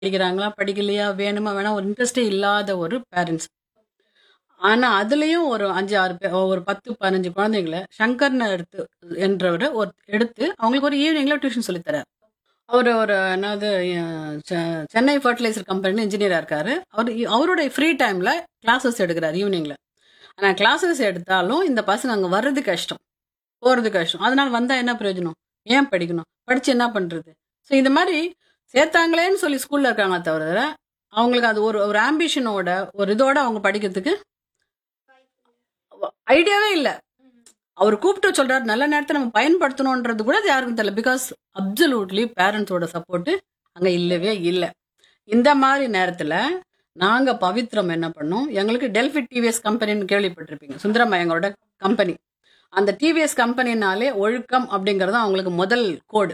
படிக்கிறாங்களா படிக்கலையா வேணுமா வேணாம் ஒரு இன்ட்ரெஸ்டே இல்லாத ஒரு பேரண்ட்ஸ் ஆனா அதுலயும் ஒரு அஞ்சு ஆறு பேர் ஒரு பத்து பதினஞ்சு குழந்தைங்கள சங்கர்னு எடுத்து என்றவர் ஒரு எடுத்து அவங்களுக்கு ஒரு ஈவினிங்ல டியூஷன் சொல்லித் தரார் அவர் ஒரு என்னது அஹ், செ- சென்னை ஃபர்டிலைசர் கம்பெனியில் இன்ஜினியராக இருக்காரு அவர் அவருடைய ஃப்ரீ டைமில் கிளாஸஸ் எடுக்கிறார் ஈவினிங்கில் ஆனால் கிளாஸஸ் எடுத்தாலும் இந்த பசங்க அங்கே வர்றது கஷ்டம் போகிறது கஷ்டம் அதனால வந்தால் என்ன பிரயோஜனம் ஏன் படிக்கணும் படித்து என்ன பண்ணுறது ஸோ இந்த மாதிரி சேர்த்தாங்களேன்னு சொல்லி ஸ்கூலில் இருக்காங்க தவிர அவங்களுக்கு அது ஒரு ஒரு ஆம்பிஷனோட ஒரு இதோட அவங்க படிக்கிறதுக்கு ஐடியாவே இல்லை அவர் கூப்பிட்டு சொல்றாரு நல்ல நேரத்தை நம்ம பயன்படுத்தணுன்றது கூட அது யாருக்கும் தெரியல பிகாஸ் அப்சல்யூட்லி பேரண்ட்ஸோட சப்போர்ட் அங்க இல்லவே இல்லை இந்த மாதிரி நேரத்துல நாங்க பவித்ரம் என்ன பண்ணோம் எங்களுக்கு டெல்ஃபி டிவிஎஸ் கம்பெனின்னு கேள்விப்பட்டிருப்பீங்க சுந்தரமயங்களோட கம்பெனி அந்த டிவிஎஸ் கம்பெனினாலே ஒழுக்கம் அப்படிங்கிறது அவங்களுக்கு முதல் கோடு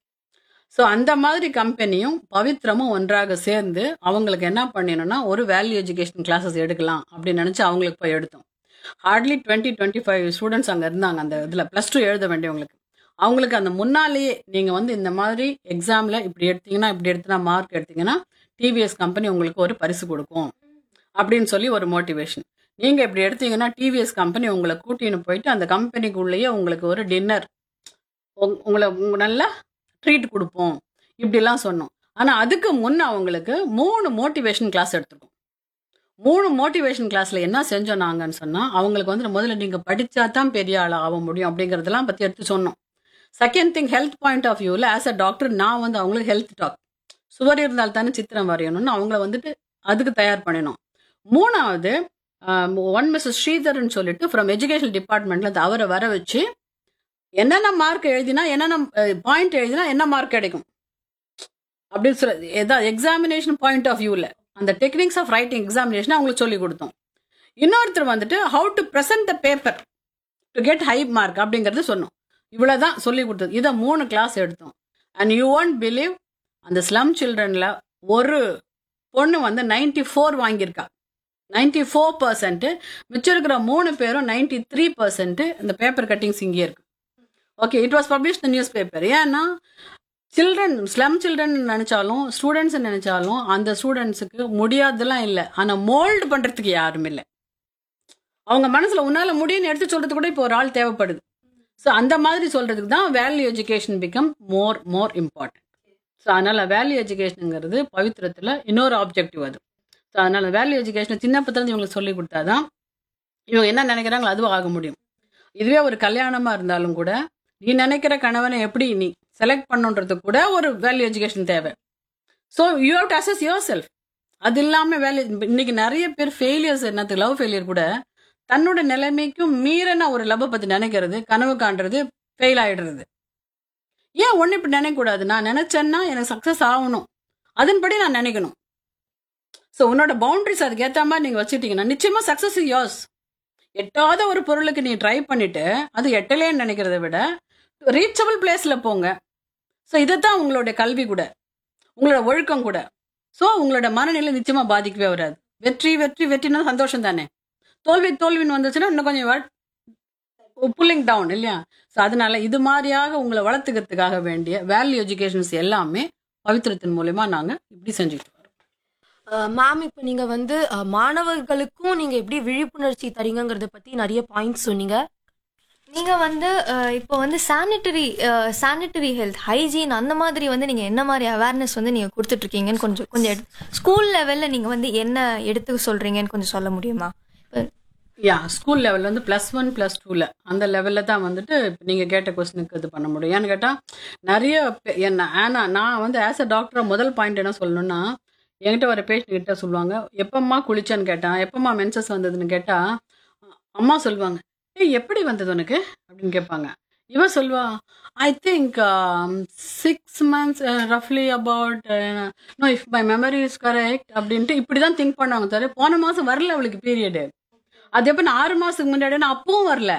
ஸோ அந்த மாதிரி கம்பெனியும் பவித்ரமும் ஒன்றாக சேர்ந்து அவங்களுக்கு என்ன பண்ணினோம்னா ஒரு வேல்யூ எஜுகேஷன் கிளாஸஸ் எடுக்கலாம் அப்படின்னு நினச்சி அவங்களுக்கு போய் எடுத்தோம் hardly twenty twenty five students அங்கே இருந்தாங்க அந்த இதில் ப்ளஸ் டூ எழுத வேண்டியவங்களுக்கு அவங்களுக்கு அந்த முன்னாலேயே நீங்கள் வந்து இந்த மாதிரி எக்ஸாமில் இப்படி எடுத்தீங்கன்னா இப்படி எடுத்தனா மார்க் எடுத்தீங்கன்னா டிவிஎஸ் கம்பெனி உங்களுக்கு ஒரு பரிசு கொடுக்கும் அப்படின்னு சொல்லி ஒரு மோட்டிவேஷன் நீங்கள் இப்படி எடுத்தீங்கன்னா டிவிஎஸ் கம்பெனி உங்களை கூட்டின்னு போயிட்டு அந்த கம்பெனிக்குள்ளேயே உங்களுக்கு ஒரு டின்னர் உங்களை உங்க நல்லா ட்ரீட் கொடுப்போம் இப்படிலாம் சொன்னோம் ஆனால் அதுக்கு முன்ன அவங்களுக்கு மூணு மோட்டிவேஷன் கிளாஸ் எடுத்திருக்கோம் மூணு மோட்டிவேஷன் கிளாஸ்ல என்ன செஞ்சோம் நாங்கன்னு சொன்னா அவங்களுக்கு வந்து முதல்ல நீங்க படிச்சா தான் பெரிய ஆள் ஆக முடியும் அப்படிங்கறதெல்லாம் பத்தி எடுத்து சொன்னோம் second thing health point of வியூவில் ஆஸ் அ டாக்டர் நான் வந்து அவங்களுக்கு ஹெல்த் டாக் சுவர் இருந்தால் தானே சித்திரம் வரையணும்னு அவங்கள வந்துட்டு அதுக்கு தயார் பண்ணினோம் மூணாவது ஒன் மிஸ்ஸஸ் ஸ்ரீதர்னு சொல்லிட்டு ஃப்ரம் எஜுகேஷன் டிபார்ட்மெண்ட்ல அவரை வர வச்சு என்னென்ன மார்க் எழுதினா என்னென்ன பாயிண்ட் எழுதினா என்ன மார்க் கிடைக்கும் அப்படின்னு சொல்ல ஏதாவது எக்ஸாமினேஷன் பாயிண்ட் ஆஃப் வியூவில் அந்த டெக்னிக்ஸ் ஆஃப் ரைட்டிங் எக்ஸாமினேஷன் அவங்களுக்கு சொல்லி கொடுத்தோம் இன்னொருத்தர் வந்துட்டு how to present the paper to get high mark அப்படிங்கறது சொன்னோம் இவ்வளவுதான் சொல்லி கொடுத்தது இதை மூணு கிளாஸ் எடுத்தோம் அண்ட் யூ ஒன்ட் பிலீவ் அந்த ஸ்லம் சில்ட்ரன்ல ஒரு பொண்ணு வந்து 94 ஃபோர் வாங்கியிருக்கா 94% ஃபோர் பர்சன்ட் மிச்சம் இருக்கிற மூணு பேரும் 93% த்ரீ பர்சன்ட் இந்த பேப்பர் கட்டிங்ஸ் இங்கே இருக்கு okay it was publish the news paper ஏன்னா சில்ட்ரன் ஸ்லம் சில்ட்ரன் நினைச்சாலும் ஸ்டூடெண்ட்ஸ் நினைச்சாலும் அந்த ஸ்டூடெண்ட்ஸுக்கு முடியாதெல்லாம் இல்லை ஆனா மோல்டு பண்றதுக்கு யாரும் இல்லை அவங்க மனசுல உன்னால முடியும்னு எடுத்து சொல்றது கூட இப்போ ஒரு ஆள் தேவைப்படுது ஸோ அந்த மாதிரி சொல்றதுக்கு தான் value education become more more important so அதனால வேல்யூ எஜுகேஷனுங்கிறது பவித்திரத்துல இன்னொரு ஆப்ஜெக்டிவ் அது ஸோ அதனால வேல்யூ எஜுகேஷன் சின்ன பத்திரம் இவங்களுக்கு சொல்லி கொடுத்தாதான் இவங்க என்ன நினைக்கிறாங்களோ அதுவும் ஆக முடியும் இதுவே ஒரு கல்யாணமா இருந்தாலும் கூட நீ நினைக்கிற கணவனை எப்படி நீ செலக்ட் பண்ணுன்றது கூட ஒரு வேல்யூ எஜுகேஷன் தேவை so you have to assess yourself அது இல்லாம வேல்யூ இன்னைக்கு நிறைய பேர் ஃபெயிலியர்ஸ் என்னது லவ் ஃபெயிலியர் கூட தன்னோட நிலைமைக்கும் மீறின ஒரு லவ் பத்தி நினைக்கிறது கனவு காண்றது ஃபெயில் ஆயிடுறது ஏன் ஒண்ணு இப்படி நினைக்க கூடாது நான் நினைச்சேன்னா எனக்கு சக்சஸ் ஆகணும் அதன்படி நான் நினைக்கணும் ஸோ உன்னோட பவுண்டரிஸ் அதுக்கு ஏற்ற மாதிரி நீங்க வச்சுட்டீங்கன்னா நிச்சயமா சக்சஸ் யோஸ் எட்டாத ஒரு பொருளுக்கு நீ ட்ரை பண்ணிட்டு அது எட்டலேன்னு நினைக்கிறத விட ரீச்சபிள் பிளேஸ்ல போங்க ஸோ இதுதான் உங்களுடைய கல்வி கூட உங்களோட ஒழுக்கம் கூட ஸோ உங்களோட மனநிலை நிச்சயமா பாதிக்கவே வராது வெற்றி வெற்றி வெற்றினா சந்தோஷம் தானே தோல்வி தோல்வின்னு வந்துச்சுன்னா இன்னும் கொஞ்சம் புல்லிங் டவுன் இல்லையா ஸோ அதனால இது மாதிரியாக உங்களை வளர்த்துக்கிறதுக்காக வேண்டிய வேல்யூ எஜுகேஷன்ஸ் எல்லாமே பவித்திரத்தின் மூலயமா நாங்க இப்படி செஞ்சுக்கிட்டு வரோம் மேம் இப்போ நீங்க வந்து அஹ், மாணவர்களுக்கும் நீங்க எப்படி விழிப்புணர்ச்சி தரீங்கங்கிறத பத்தி நிறைய பாயிண்ட்ஸ் சொன்னீங்க நீங்க வந்து அஹ், இப்போ வந்து சானிட்டரி சானிட்டரி ஹெல்த் ஹைஜீன் அந்த மாதிரி வந்து நீங்க என்ன மாதிரி அவேர்னஸ் வந்து நீங்க கொடுத்துட்டு இருக்கீங்கன்னு கொஞ்சம் கொஞ்சம் ஸ்கூல் லெவல்ல நீங்க வந்து என்ன எடுத்து சொல்றீங்கன்னு கொஞ்சம் சொல்ல முடியுமா இப்ப யா ஸ்கூல் லெவல்ல வந்து ப்ளஸ் ஒன் ப்ளஸ் டூவில் அந்த லெவலில் தான் வந்துட்டு இப்ப நீங்க கேட்ட கொஸ்டினுக்கு இது பண்ண முடியும் ஏன்னு கேட்டால் நிறைய பே- என்ன ஆனா நான் வந்து ஆஸ் அ டாக்டர் முதல் பாயிண்ட் என்ன சொல்லணும்னா என்கிட்ட வர பேஷண்ட் கிட்ட சொல்லுவாங்க எப்பம்மா குளிச்சேன்னு கேட்டான் எப்பம்மா மென்சஸ் வந்ததுன்னு கேட்டா அம்மா சொல்லுவாங்க ஏய் எப்படி வந்தது உனக்கு அப்படின்னு கேட்பாங்க இவ சொல்வா ஐ திங்க் சிக்ஸ் மந்த்ஸ் ரஃப்லி about no if my memory is correct அப்படின்ட்டு இப்படி தான் திங்க் பண்ணாங்க தவிர போன மாதம் வரல அவளுக்கு பீரியடு அது எப்போ நான் ஆறு மாசத்துக்கு முன்னாடி நான் அப்பவும் வரல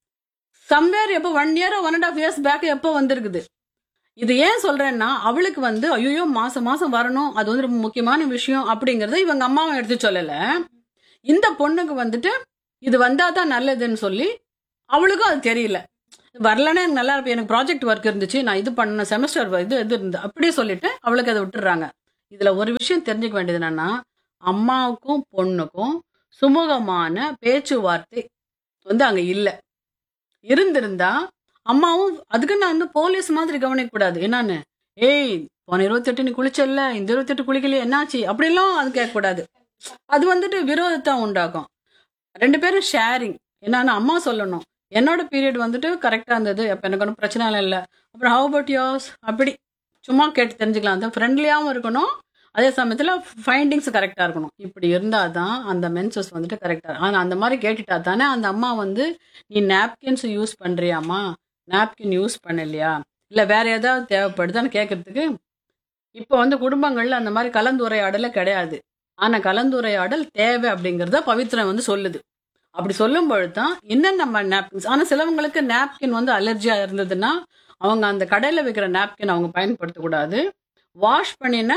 சம்வேர் எப்போ one year one and half years back எப்போ வந்திருக்குது இது ஏன் சொல்றேன்னா அவளுக்கு வந்து ஐயோ மாசம் மாசம் வரணும் அது வந்து ரொம்ப முக்கியமான விஷயம் அப்படிங்கறத இவங்க அம்மாவும் எடுத்து சொல்லல இந்த பொண்ணுக்கு வந்துட்டு இது வந்தா தான் நல்லதுன்னு சொல்லி அவளுக்கும் அது தெரியல வரலன்னா எனக்கு நல்லா இருப்பேன் எனக்கு ப்ராஜெக்ட் ஒர்க் இருந்துச்சு நான் இது பண்ண செமஸ்டர் இது இது இருந்து அப்படியே சொல்லிட்டு அவளுக்கு அதை விட்டுறாங்க இதுல ஒரு விஷயம் தெரிஞ்சுக்க வேண்டியது என்னன்னா அம்மாவுக்கும் பொண்ணுக்கும் சுமூகமான பேச்சுவார்த்தை வந்து அங்க இல்ல இருந்திருந்தா அம்மாவும் அதுக்கு நான் வந்து போலீஸ் மாதிரி கவனிக்க கூடாது என்னன்னு ஏய் போன இருபத்தெட்டு நீ குளிச்சல்ல இந்த இருபத்தெட்டு குளிக்கலையே என்னாச்சு அப்படிலாம் அது கேட்கக்கூடாது அது வந்துட்டு விரோதத்தை உண்டாக்கும் ரெண்டு பேரும் ஷேரிங் என்னன்னு அம்மா சொல்லணும் என்னோட பீரியட் வந்துட்டு கரெக்டாக இருந்தது அப்போ எனக்கு ஒன்றும் பிரச்சனை இல்லை அப்புறம் ஹவ் அபவுட் யோர்ஸ் அப்படி சும்மா கேட்டு தெரிஞ்சுக்கலாம் அந்த ஃப்ரெண்ட்லியாகவும் இருக்கணும் அதே சமயத்தில் ஃபைண்டிங்ஸ் கரெக்டாக இருக்கணும் இப்படி இருந்தால் தான் அந்த மென்சஸ் வந்துட்டு கரெக்டாக ஆனால் அந்த மாதிரி கேட்டுட்டா தானே அந்த அம்மா வந்து நீ நாப்கின்ஸ் யூஸ் பண்ணுறியாம்மா நாப்கின் யூஸ் பண்ணலையா இல்லை வேற ஏதாவது தேவைப்படுதான்னு கேட்கறதுக்கு இப்போ வந்து குடும்பங்களில் அந்த மாதிரி கலந்துரையாடலே கிடையாது ஆனால் கலந்துரையாடல் தேவை அப்படிங்கிறத பவித்ரன் வந்து சொல்லுது அப்படி சொல்லும் பொழுது தான் இன்னும் நம்ம நாப்கின்ஸ் ஆனால் சிலவங்களுக்கு நாப்கின் வந்து அலர்ஜியாக இருந்ததுன்னா அவங்க அந்த கடையில் விற்கிற நாப்கின் அவங்க பயன்படுத்தக்கூடாது வாஷ் பண்ணின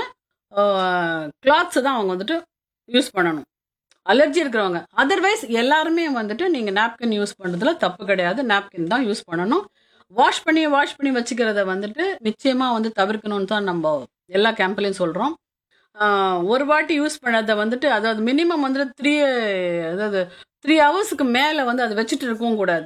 கிளாத்ஸ் தான் அவங்க வந்துட்டு யூஸ் பண்ணணும் அலர்ஜி இருக்கிறவங்க அதர்வைஸ் எல்லாருமே வந்துட்டு நீங்கள் நாப்கின் யூஸ் பண்ணுறதுல தப்பு கிடையாது நாப்கின் தான் யூஸ் பண்ணணும் வாஷ் பண்ணி வாஷ் பண்ணி வச்சுக்கிறத வந்துட்டு நிச்சயமாக வந்து தவிர்க்கணும்னு தான் நம்ம எல்லா கேம்ப்லையும் சொல்கிறோம் ஒரு வாட்டி யூஸ் பண்ணதை வந்துட்டு அதாவது மினிமம் வந்துட்டு த்ரீ அதாவது த்ரீ ஹவர்ஸுக்கு மேலே வந்து அதை வச்சுட்டு இருக்கவும் கூடாது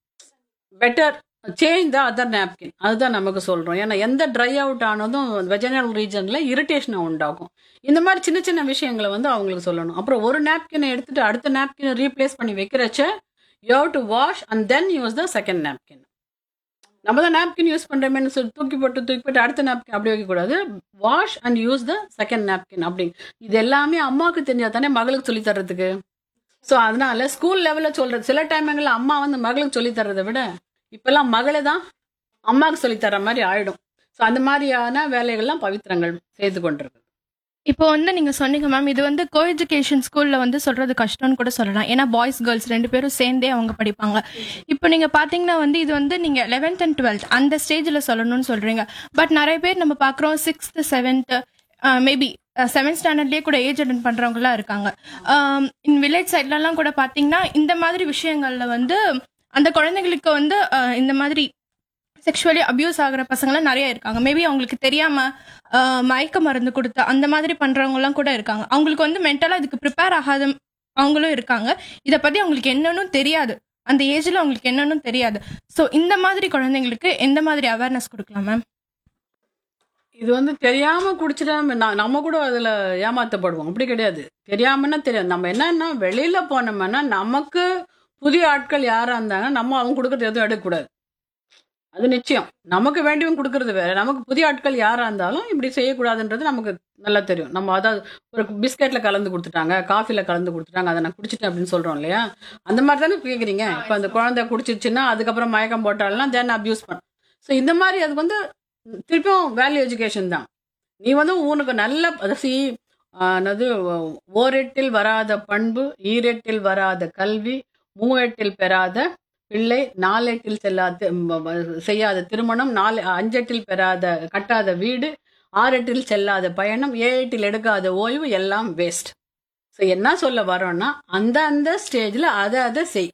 better change the other napkin அதுதான் நமக்கு சொல்கிறோம் ஏன்னா எந்த ட்ரை அவுட் ஆனதும் வெஜனல் ரீஜனில் இரிட்டேஷனை உண்டாகும் இந்த மாதிரி சின்ன சின்ன விஷயங்களை வந்து அவங்களுக்கு சொல்லணும் அப்புறம் ஒரு நாப்கினை எடுத்துட்டு அடுத்த நாப்கினை ரீப்ளேஸ் பண்ணி வைக்கிறச்ச you have to wash and then use the second napkin நம்ம தான் நாப்கின் யூஸ் பண்ணுறோமேனு சொல்லி தூக்கி போட்டு தூக்கி போட்டு அடுத்த நாப்கின் அப்படி வைக்கக்கூடாது wash and use the second napkin அப்படி இது எல்லாமே அம்மாவுக்கு தெரிஞ்சா தானே மகளுக்கு சொல்லி தர்றதுக்கு ஸோ அதனால ஸ்கூல் லெவலில் சொல்றது சில டைமுங்களில் அம்மா வந்து மகளுக்கு சொல்லி தர்றதை விட இப்பெல்லாம் மகளை தான் அம்மாவுக்கு சொல்லி தர்ற மாதிரி ஆயிடும் ஸோ அந்த மாதிரியான வேலைகள்லாம் பவித்திரங்கள் செய்து கொண்டிருக்கு இப்போ வந்து நீங்க சொன்னீங்க மேம் இது வந்து கோ எஜுகேஷன் ஸ்கூல்ல வந்து சொல்றது கஷ்டம்னு கூட சொல்லலாம் ஏன்னா பாய்ஸ் கேர்ள்ஸ் ரெண்டு பேரும் சேர்ந்தே அவங்க படிப்பாங்க இப்போ நீங்க பாத்தீங்கன்னா வந்து இது வந்து நீங்க லெவன்த் அண்ட் டுவெல்த் அந்த ஸ்டேஜ்ல சொல்லணும்னு சொல்றீங்க பட் நிறைய பேர் நம்ம பாக்குறோம் சிக்ஸ்த் செவன்த் மேபி செவன்த் ஸ்டாண்டர்ட்லேயே கூட ஏஜ் அட்டன் பண்றவங்கலாம் இருக்காங்க இன் வில்லேஜ் சைட்லலாம் கூட பாத்தீங்கன்னா இந்த மாதிரி விஷயங்கள்ல வந்து அந்த குழந்தைங்களுக்கு வந்து அஹ், இந்த மாதிரி செக்ஷுவலி அபியூஸ் ஆகுற பசங்களாம் நிறைய இருக்காங்க மேபி அவங்களுக்கு தெரியாம ஆஹ், மயக்க மருந்து கொடுத்து அந்த மாதிரி பண்றவங்க எல்லாம் கூட இருக்காங்க அவங்களுக்கு வந்து மென்டலா இதுக்கு ப்ரிப்பேர் ஆகாத அவங்களும் இருக்காங்க இதை பத்தி அவங்களுக்கு என்னன்னு தெரியாது அந்த ஏஜ்ல அவங்களுக்கு என்னன்னு தெரியாது ஸோ இந்த மாதிரி குழந்தைங்களுக்கு எந்த மாதிரி அவேர்னஸ் கொடுக்கலாம் மேம் இது வந்து தெரியாம குடிச்சிட்டா ந- நம்ம கூட அதுல ஏமாத்தப்படுவோம் அப்படி கிடையாது தெரியாமன்னா தெரியாது நம்ம என்னன்னா வெளியில போனோம்னா நமக்கு புதிய ஆட்கள் யாரா இருந்தாங்கன்னா நம்ம அவங்க கொடுக்கறது எதுவும் எடுக்கக்கூடாது அது நிச்சயம் நமக்கு வேண்டியவங்க கொடுக்கறது வேற நமக்கு புதிய ஆட்கள் யாரா இருந்தாலும் இப்படி செய்யக்கூடாதுன்றது நமக்கு நல்லா தெரியும் நம்ம அதாவது ஒரு பிஸ்கெட்ல கலந்து கொடுத்துட்டாங்க காஃபில கலந்து கொடுத்துட்டாங்க அதை நான் குடிச்சிட்டேன் அப்படின்னு சொல்றோம் இல்லையா அந்த மாதிரி தானே கேக்குறீங்க இப்போ அந்த குழந்தை குடிச்சிருச்சுன்னா அதுக்கப்புறம் மயக்கம் போட்டாலும் தென் அபியூஸ் பண்ண ஸோ இந்த மாதிரி அது வந்து திருப்பியும் வேல்யூ எஜுகேஷன் தான் நீ வந்து உனக்கு நல்ல அதாவது என்னது ஓரெட்டில் வராத பண்பு ஈரெட்டில் வராத கல்வி மூவெட்டில் பெறாத பிள்ளை நாலெட்டில் செல்லாத ம், வ- செய்யாத திருமணம் நாலு அஞ்செட்டில் பெறாத கட்டாத வீடு ஆறெட்டில் செல்லாத பயணம் ஏழெட்டில் எடுக்காத ஓய்வு எல்லாம் வேஸ்ட் ஸோ என்ன சொல்ல வரோம்னா அந்த அந்த ஸ்டேஜில் அதை அதை செய்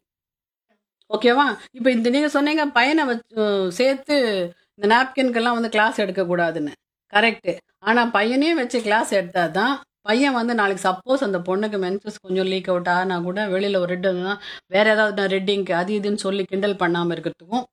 ஓகேவா இப்போ இந்த நீங்கள் சொன்னீங்க பையனை வச்சு சேர்த்து இந்த நாப்கின்க்கெல்லாம் வந்து கிளாஸ் எடுக்கக்கூடாதுன்னு கரெக்டு ஆனால் பையனையும் வச்சு கிளாஸ் எடுத்தால் தான் பையன் வந்து நாளைக்கு சப்போஸ் அந்த பொண்ணுக்கு மென்சஸ் கொஞ்சம் லீக் அவுட் ஆனா கூட வெளியில் ஒரு ரெட் வேற ஏதாவது ரெட்டிங்க்கு அது இதுன்னு சொல்லி கிண்டல் பண்ணாமல் இருக்கிறதுக்கும்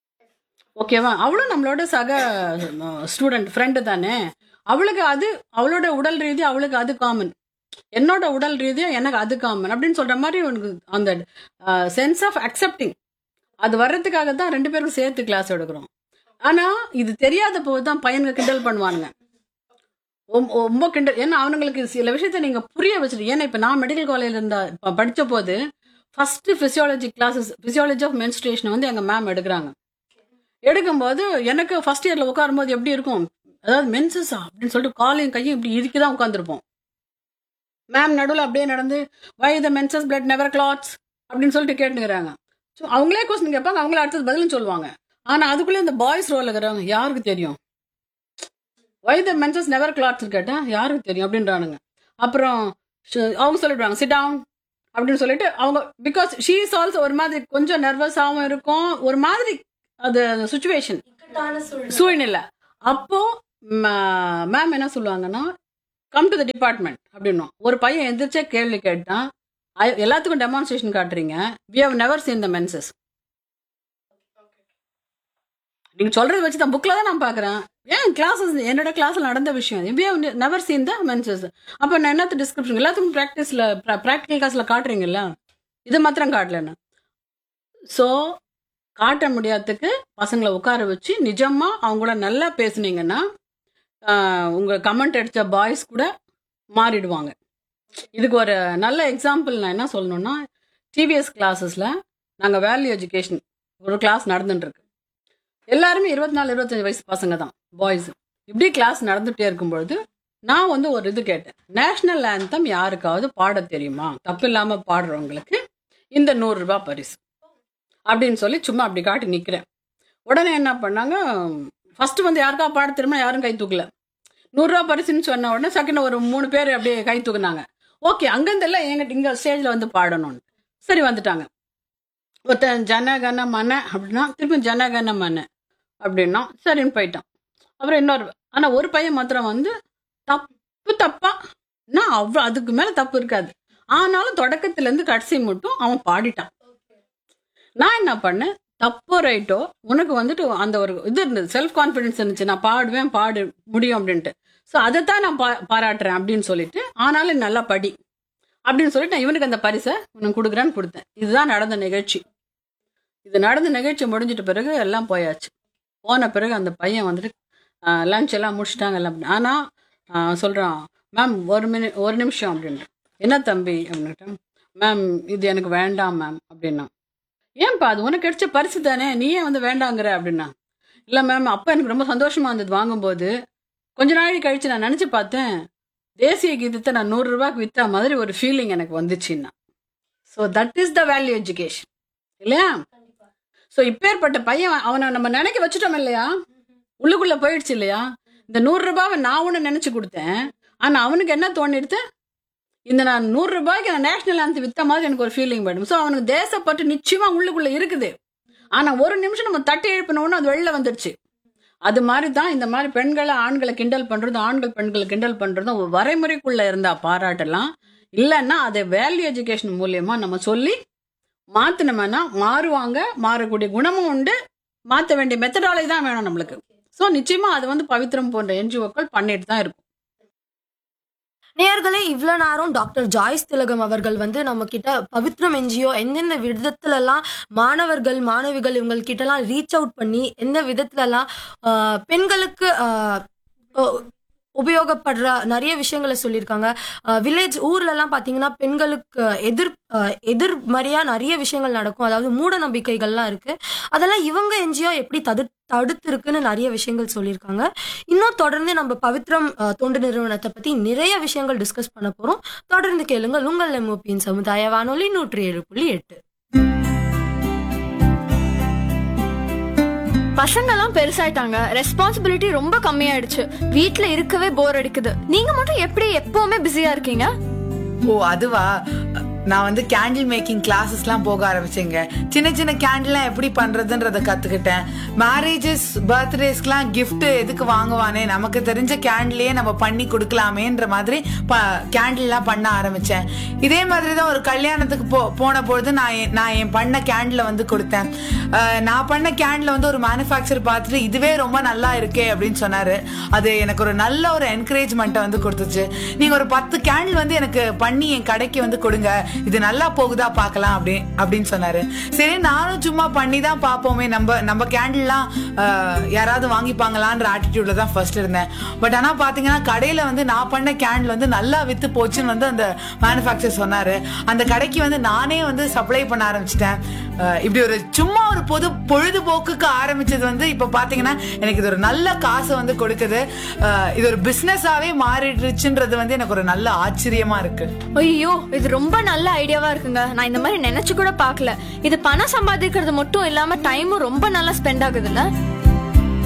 ஓகேவா அவளும் நம்மளோட சக ஸ்டூடெண்ட் ஃப்ரெண்டு தானே அவளுக்கு அது அவளோட உடல் ரீதி அவளுக்கு அது காமன் என்னோட உடல் ரீதியா எனக்கு அது காமன் அப்படின்னு சொல்ற மாதிரி உனக்கு அந்த சென்ஸ் ஆஃப் அக்செப்டிங் அது வர்றதுக்காக தான் ரெண்டு பேரும் சேர்த்து கிளாஸ் எடுக்கிறோம் ஆனா இது தெரியாத போது தான் பையனுங்க கிண்டல் பண்ணுவானுங்க ரொம்ப- ரொம்ப கிண்டல் ஏன்னா அவனுங்களுக்கு சில விஷயத்த நீங்க புரிய வச்சுட்டு ஏன்னா இப்ப நான் மெடிக்கல் காலேஜ்ல இருந்தா இப்ப படிச்ச போது first physiology classes physiology of menstruation வந்து எங்க மேம் எடுக்கிறாங்க எடுக்கும்போது எனக்கு ஃபர்ஸ்ட் இயர்ல உட்காரும்போது எப்படி இருக்கும் அதாவது மென்சஸா அப்படின்னு சொல்லிட்டு காலையும் கையும் இப்படி இதுக்கு தான் உட்காந்துருப்போம் மேம் நடுவில் அப்படியே நடந்து why the menses blood never clothes அப்படின்னு சொல்லிட்டு கேட்டுக்கிறாங்க ஸோ அவங்களே கொஸ்டின் கேட்பாங்க அவங்களே அடுத்தது பதிலும் சொல்லுவாங்க ஆனா அதுக்குள்ளே இந்த பாய்ஸ் ரோல் இருக்கிறவங்க யாருக்கு தெரியும் why the menses never clothes கேட்டா யாருக்கு தெரியும் அப்படின்றானுங்க அப்புறம் ஷ- அவங்க சொல்லிடுவாங்க சிட் டவுன் அப்படின்னு சொல்லிட்டு அவங்க பிகாஸ் ஷீ இஸ் ஆல்சோ ஒரு மாதிரி கொஞ்சம் நர்வஸாகவும் இருக்கும் ஒரு மாதிரி அது சுச்சுவேஷன் சூழ்நிலை அப்போ மேம் என்ன சொல்லுவாங்கன்னா கம் டு த டிபார்ட்மெண்ட் அப்படின்னும் ஒரு பையன் எந்திரிச்சே கேள்வி கேட்டான் "I- எல்லாத்துக்கும் டெமான்ஸ்ட்ரேஷன் காட்டுறீங்க we have never seen the menses நீங்க சொல்றது வச்சு தான் புக்ல தான் நான் பாக்குறேன் ஏன் கிளாஸஸ் என்னோட கிளாஸ்ல நடந்த விஷயம் we have never seen the menses அப்ப நான் என்னத்து டிஸ்கிரிப்ஷன் எல்லாத்துக்கும் ப்ராக்டிஸ்ல ப்ராக்டிகல் கிளாஸ்ல காட்டுறீங்கல்ல இது மாத்திரம் காட்டலன்னு ஸோ காட்ட முடியாததுக்கு பசங்களை உட்கார வச்சு நிஜமா அவங்க கூட நல்லா பேசுனீங்கன்னா ஆஹ், உங்க கமெண்ட் அடிச்ச பாய்ஸ் கூட மாறிடுவாங்க இதுக்கு ஒரு நல்ல எக்ஸாம்பிள் நான் என்ன சொல்லணும்னா டிவிஎஸ் கிளாஸஸ்ல நாங்க வேல்யூ எஜுகேஷன் ஒரு கிளாஸ் நடந்துட்டு இருக்கு எல்லாருமே இருபத்தி நாலு இருபத்தஞ்சு வயசு பசங்க தான் பாய்ஸ் இப்படி கிளாஸ் நடந்துட்டே இருக்கும்பொழுது நான் வந்து ஒரு இது கேட்டேன் நேஷனல் anthem யாருக்காவது பாட தெரியுமா தப்பு இல்லாம பாடுறவங்களுக்கு இந்த நூறு ரூபாய் பரிசு அப்படின்னு சொல்லி சும்மா அப்படி காட்டி நிக்கிறேன் உடனே என்ன பண்ணாங்க ஃபர்ஸ்ட் வந்து யாருக்கா பாட தெரியுமா யாரும் கை தூக்கல நூறுரூவா பரிசுன்னு சொன்ன உடனே செகண்ட் ஒரு மூணு பேர் அப்படியே கை தூக்குனாங்க ஓகே அங்கேருந்து எல்லாம் எங்கிட்ட இங்கே ஸ்டேஜில் வந்து பாடணும்னு சரி வந்துட்டாங்க ஒருத்தன் ஜனகன மன அப்படின்னா திருப்பி ஜனகன மன அப்படின்னா சரின்னு போயிட்டான் அப்புறம் இன்னொரு ஆனால் ஒரு பையன் மாத்திரம் வந்து தப்பு தப்பா நான் அவ்வளோ அதுக்கு மேலே தப்பு இருக்காது ஆனாலும் தொடக்கத்துலேருந்து கடைசி மட்டும் அவன் பாடிட்டான் நான் என்ன பண்ணேன் தப்போ ரைட்டோ உனக்கு வந்துட்டு அந்த ஒரு இது இருந்தது செல்ஃப் கான்ஃபிடன்ஸ் இருந்துச்சு நான் பாடுவேன் பாடு முடியும் அப்படின்ட்டு ஸோ அதைத்தான் நான் பா பாராட்டுறேன் அப்படின்னு சொல்லிட்டு ஆனாலும் நீ நல்லா படி அப்படின்னு சொல்லிட்டு நான் இவனுக்கு அந்த பரிசை உனக்கு கொடுக்குறேன்னு கொடுத்தேன் இதுதான் நடந்த நிகழ்ச்சி இது நடந்த நிகழ்ச்சி முடிஞ்சிட்ட பிறகு எல்லாம் போயாச்சு போன பிறகு அந்த பையன் வந்துட்டு லஞ்ச் எல்லாம் முடிச்சிட்டாங்க எல்லாம் ஆனால் சொல்கிறான் மேம் ஒரு மினி ஒரு நிமிஷம் அப்படின்ட்டு என்ன தம்பி அப்படின்ட்டு மேம் இது எனக்கு வேண்டாம் மேம் அப்படின்னா ஏன்பா அது உனக்கு கிடைச்ச பரிசு தானே நீ ஏன் வந்து வேண்டாங்கிற அப்படின்னா இல்லை மேம் அப்போ எனக்கு ரொம்ப சந்தோஷமா இருந்தது வாங்கும்போது கொஞ்ச நாள் கழிச்சு நான் நினச்சி பார்த்தேன் தேசிய கீதத்தை நான் நூறு ரூபாய்க்கு வித்த மாதிரி ஒரு ஃபீலிங் எனக்கு வந்துச்சுன்னா so that is the value education இல்லையா ஸோ இப்பேற்பட்ட பையன் அவனை நம்ம நினைக்க வச்சுட்டோம் இல்லையா உள்ளுக்குள்ள போயிடுச்சு இல்லையா இந்த நூறு ரூபாவை நான் ஒன்று நினைச்சு கொடுத்தேன் ஆனா அவனுக்கு என்ன தோணிடுது இந்த நான் நூறு ரூபாய்க்கு நான் நேஷனல் ஆந்தி வித்த மாதிரி எனக்கு ஒரு ஃபீலிங் போயிடும் ஸோ அவனுக்கு தேசப்பட்டு நிச்சயமா உள்ளுக்குள்ள இருக்குது ஆனா ஒரு நிமிஷம் நம்ம தட்டி எழுப்பினோன்னு அது வெளில வந்துடுச்சு அது மாதிரி தான் இந்த மாதிரி பெண்களை ஆண்களை கிண்டல் பண்றதும் ஆண்கள் பெண்களை கிண்டல் பண்றதும் ஒரு வரைமுறைக்குள்ள இருந்தா பாராட்டலாம் இல்லைன்னா அதை வேல்யூ எஜுகேஷன் மூலியமா நம்ம சொல்லி மாத்தினோம்னா மாறுவாங்க மாறக்கூடிய குணமும் உண்டு மாத்த வேண்டிய மெத்தடாலஜி தான் வேணும் நம்மளுக்கு ஸோ நிச்சயமா அது வந்து பவித்ரம் போன்ற என்ஜிஓக்கள் பண்ணிட்டு தான் இருக்கும் நேயர்களே இவ்வளோ நேரம் டாக்டர் ஜாய்ஸ் திலகம் அவர்கள் வந்து நம்ம கிட்ட பவித்ரம் என்ஜிஓ எந்தெந்த விதத்துலலாம் மாணவர்கள் மாணவிகள் இவங்க கிட்டலாம் ரீச் அவுட் பண்ணி எந்த விதத்துலலாம் ஆஹ், பெண்களுக்கு ஆஹ், உ- உபயோகப்படுற நிறைய விஷயங்களை சொல்லியிருக்காங்க வில்லேஜ் ஊர்லலாம் பார்த்தீங்கன்னா பெண்களுக்கு எதிர் ஆஹ், எதிர்மறையா நிறைய விஷயங்கள் நடக்கும் அதாவது மூட நம்பிக்கைகள்லாம் இருக்கு அதெல்லாம் இவங்க என்ஜிஓ எப்படி தடு தடுத்து இருக்குன்னு நிறைய விஷயங்கள் சொல்லியிருக்காங்க இன்னும் தொடர்ந்து நம்ம பவித்ரம் அஹ், தொண்டு நிறுவனத்தை பத்தி நிறைய விஷயங்கள் டிஸ்கஸ் பண்ண போறோம் தொடர்ந்து கேளுங்கள் உங்கள் எம்ஓபியின் சமுதாய வானொலி நூற்றி ஏழு புள்ளி எட்டு பசங்கெல்லாம் பெருசாயிட்டாங்க ரெஸ்பான்சிபிலிட்டி ரொம்ப கம்மியாயிடுச்சு வீட்ல இருக்கவே போர் அடிக்குது நீங்க மட்டும் எப்படி எப்பவுமே பிஸியா இருக்கீங்க ஓ அதுவா நான் வந்து கேண்டில் மேக்கிங் கிளாஸஸ்லாம் போக ஆரம்பிச்சேங்க சின்ன சின்ன கேண்டில்லாம் எப்படி பண்றதுன்றத கத்துக்கிட்டேன் மேரேஜஸ் பர்த்டேஸ்க்குலாம் gift எதுக்கு வாங்குவானே நமக்கு தெரிஞ்ச கேண்டிலையே நம்ம பண்ணி கொடுக்கலாமேன்ற மாதிரி கேண்டில்லாம் பண்ண ஆரம்பிச்சேன் இதே மாதிரி தான் ஒரு கல்யாணத்துக்கு போ போன பொழுது நான் என்- நான் என் பண்ண கேண்டில் வந்து கொடுத்தேன் அஹ், நான் பண்ண கேண்டில் வந்து ஒரு மேனுஃபேக்சர் பார்த்துட்டு இதுவே ரொம்ப நல்லா இருக்கே அப்படின்னு சொன்னாரு அது எனக்கு ஒரு நல்ல ஒரு என்கரேஜ்மெண்ட்டை வந்து கொடுத்துச்சு நீங்க ஒரு பத்து கேண்டில் வந்து எனக்கு பண்ணி என் கடைக்கு வந்து கொடுங்க இது நல்லா போகுதா பார்க்கலாம் அப்படி அப்படின்னு சொன்னாரு சரி நானும் சும்மா பண்ணி தான் பார்ப்போமே நம்ம நம்ம கேண்டில்லாம் யாராவது வாங்கிப்பாங்களான்ற ஆட்டிடியூட்ல தான் ஃபர்ஸ்ட் இருந்தேன் பட் ஆனா பாத்தீங்கன்னா கடையில வந்து நான் பண்ண கேண்டில் வந்து நல்லா வித்து போச்சுன்னு வந்து அந்த மேனுஃபேக்சர் சொன்னாரு அந்த கடைக்கு வந்து நானே வந்து சப்ளை பண்ண ஆரம்பிச்சிட்டேன் அஹ், இப்படி ஒரு சும்மா ஒரு பொது பொழுதுபோக்குக்கு ஆரம்பிச்சது வந்து இப்ப பாத்தீங்கன்னா எனக்கு இது ஒரு நல்ல காசை வந்து கொடுக்குது அஹ், இது ஒரு பிசினஸாவே மாறிடுச்சுன்றது வந்து எனக்கு ஒரு நல்ல ஆச்சரியமா இருக்கு ஐயோ இது ரொம்ப நல்ல ஐடியாவா இருக்குங்க நான் இந்த மாதிரி நினைச்சு கூட பார்க்கல இது பணம் சம்பாதிக்கிறது மட்டும் இல்லாம டைமும் ரொம்ப நல்லா ஸ்பெண்ட் ஆகுதுல்ல